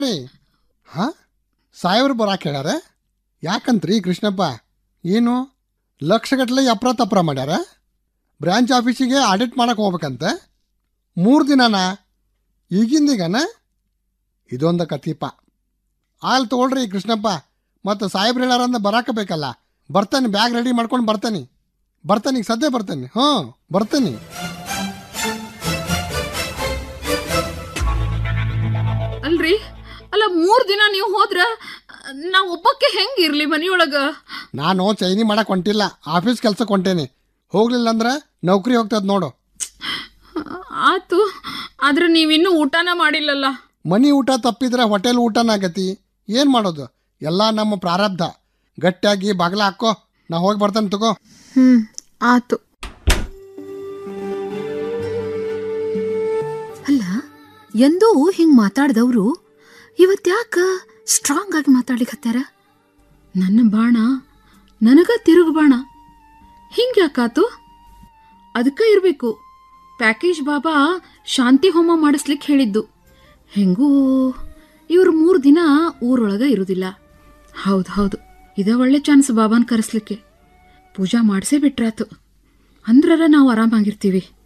ಹಾಂ ಸಾಯವ್ರು ಬರಾಕ್ ಹೇಳ್ಯಾರ ಯಾಕಂತ್ರಿ ಕೃಷ್ಣಪ್ಪ ಏನು ಲಕ್ಷಗಟ್ಟಲೆ ಅಪ್ರ ತಪ್ರ ಮಾಡ್ಯಾರ ಬ್ರ್ಯಾಂಚ್ ಆಫೀಸಿಗೆ ಆಡಿಟ್ ಮಾಡಕ್ಕೆ ಹೋಗ್ಬೇಕಂತೆ ಮೂರು ದಿನನ ಈಗಿಂದೀಗನ ಇದೊಂದು ಕತೀಪ ಆಲ್ ತಗೊಳ್ರಿ ಕೃಷ್ಣಪ್ಪ ಮತ್ತು ಸಾಹೇಬ್ರು ಹೇಳಾರಂದ ಬರಾಕ ಬೇಕಲ್ಲ ಬರ್ತಾನೆ ಬ್ಯಾಗ್ ರೆಡಿ ಮಾಡ್ಕೊಂಡು ಬರ್ತಾನೆ ಬರ್ತಾನೆ ಈಗ ಸದ್ಯ ಬರ್ತಾನೆ ಹ್ಞೂ ಬರ್ತಾನೆ ಅಲ್ರಿ ಅಲ್ಲ ಮೂರ್ ದಿನ ನೀವು ಹೋದ್ರ ನಾ ಒಬ್ಬಕ್ಕೆ ಹೆಂಗ್ ಇರ್ಲಿ ಮನಿಯೊಳಗ ನಾನು ಚೈನಿ ಮಾಡಕ್ಕೆ ಹೊಂಟಿಲ್ಲ ಆಫೀಸ್ ಕೆಲ್ಸಕ್ಕೆ ಹೊಂಟೇನಿ ಹೋಗ್ಲಿಲ್ಲ ಅಂದ್ರೆ ನೌಕರಿ ಹೋಗ್ತದ ನೋಡು ಆತು ಆದ್ರೆ ನೀವಿನ್ನೂ ಊಟನ ಮಾಡಿಲ್ಲಲ್ಲ ಮನಿ ಊಟ ತಪ್ಪಿದ್ರೆ ಹೋಟೆಲ್ ಊಟನ ಆಗತಿ ಏನು ಮಾಡೋದು ಎಲ್ಲ ನಮ್ಮ ಪ್ರಾರಬ್ಧ ಗಟ್ಟಿಯಾಗಿ ಬಾಗ್ಲ ಹಾಕೋ ನಾ ಹೋಗಿ ಬರ್ತಾನೆ ತಗೋ ಹ್ಮ್ ಆತು ಅಲ್ಲ ಎಂದೂ ಹಿಂಗ್ ಮಾತಾಡ್ದವ್ರು ಇವತ್ತ್ಯಾಕ ಸ್ಟ್ರಾಂಗ್ ಆಗಿ ಮಾತಾಡ್ಲಿಕತ್ತಾರ ನನ್ನ ಬಾಣ ನನಗ ತಿರುಗು ಬಾಣ ಹಿಂಗ್ಯಾಕಾತು ಅದಕ್ಕ ಇರ್ಬೇಕು ಪ್ಯಾಕೇಜ್ ಬಾಬಾ ಶಾಂತಿ ಹೋಮ ಮಾಡಿಸ್ಲಿಕ್ಕೆ ಹೇಳಿದ್ದು ಹೆಂಗೂ ಇವ್ರು ಮೂರು ದಿನ ಊರೊಳಗ ಇರುದಿಲ್ಲ ಹೌದು ಹೌದು ಇದ ಒಳ್ಳೆ ಚಾನ್ಸ್ ಬಾಬಾನ್ ಕರೆಸ್ಲಿಕ್ಕೆ ಪೂಜಾ ಮಾಡಿಸೇ ಬಿಟ್ರಾತು ಅಂದ್ರರ ನಾವು ಆರಾಮಾಗಿರ್ತೀವಿ